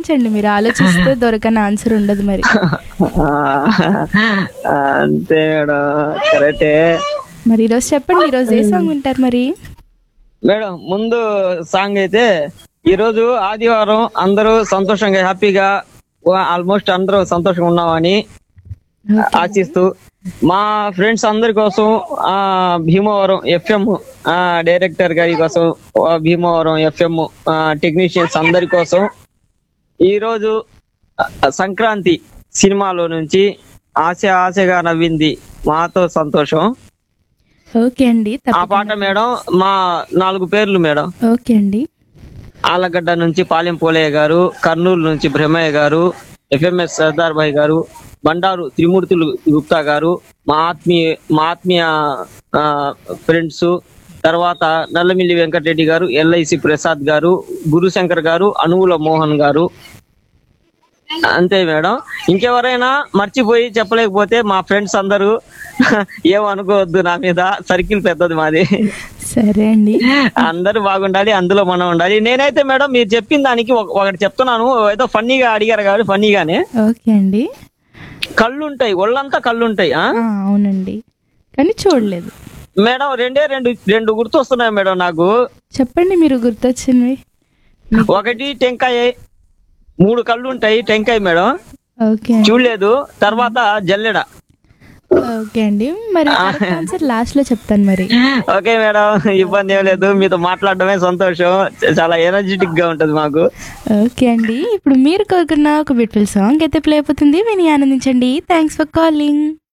ఆలోచించండి మీరు ఆలోచిస్తే దొరకని ఆన్సర్ ఉండదు మరి ఆ, అంతే మేడం కరెక్టే మరి ఈరోజు చెప్పండి ఈరోజు ఏ సాంగ్ వింటారు మరి మేడం ముందు సాంగ్ అయితే ఈ రోజు ఆదివారం అందరూ సంతోషంగా హ్యాపీగా ఆల్మోస్ట్ అందరూ సంతోషంగా ఉన్నామని ఆశిస్తూ మా ఫ్రెండ్స్ అందరి కోసం ఆ భీమవరం ఎఫ్ఎం డైరెక్టర్ గారి కోసం ఆ, భీమవరం ఎఫ్ఎం టెక్నీషియన్స్ అందరి కోసం ఈ రోజు ఆ, సంక్రాంతి సినిమాలో నుంచి ఆశ ఆశగా నవ్వింది మాతో సంతోషం ఓకే అండి ఆ తప్ప- పాట మేడం మా నాలుగు పేర్లు మేడం ఓకే అండి ఆలగడ్డ నుంచి పాలెం పోలయ్య గారు కర్నూలు నుంచి బ్రహ్మయ్య గారు ఎఫ్ఎంఎస్ సర్దార్ భాయ్ గారు బండారు త్రిమూర్తులు గుప్తా గారు మా ఆత్మీయ మా ఆత్మీయ ఫ్రెండ్స్ తర్వాత నల్లమిల్లి వెంకటరెడ్డి గారు ఎల్ఐసి ప్రసాద్ గారు గురుశంకర్ గారు అనువుల మోహన్ గారు అంతే మేడం ఇంకెవరైనా మర్చిపోయి చెప్పలేకపోతే మా ఫ్రెండ్స్ అందరూ ఏమనుకోవద్దు నా మీద సర్కిల్ పెద్దది మాది సరే అండి అందరూ బాగుండాలి అందులో మనం ఉండాలి నేనైతే మేడం మీరు చెప్పిన దానికి ఒక- ఒకటి చెప్తున్నాను ఏదో ఫన్నీగా అడిగారు కాబట్టి ఫన్నీగానే ఓకే అండి కళ్ళు ఉంటాయి ఒళ్ళంతా కళ్ళు ఉంటాయి ఆ? ఆ, అవునండి కానీ చూడలేదు మేడం రెండే రెండు రెండు గుర్తొస్తున్నాయి మేడం నాకు చెప్పండి మీరు గుర్తొచ్చినవి ఒకటి టెంకాయ మూడు కళ్ళు ఉంటాయి టెంకాయ మేడం ఓకే అండి చూడలేదు తర్వాత జల్లెడ ఓకే అండి మరి ఆన్సర్ లాస్ట్ లో చెప్తాను మరి ఓకే మేడం ఇబ్బంది ఏం లేదు మీతో మాట్లాడడమే సంతోషం చాలా ఎనర్జెటిక్ గా ఉంటది మాకు ఓకే అండి ఇప్పుడు మీరు కోరుకున్న ఒక బ్యూటిఫుల్ సాంగ్ అయితే ప్లే అయిపోతుంది విని ఆనందించండి థ్యాంక్స్ ఫర్ కాలింగ్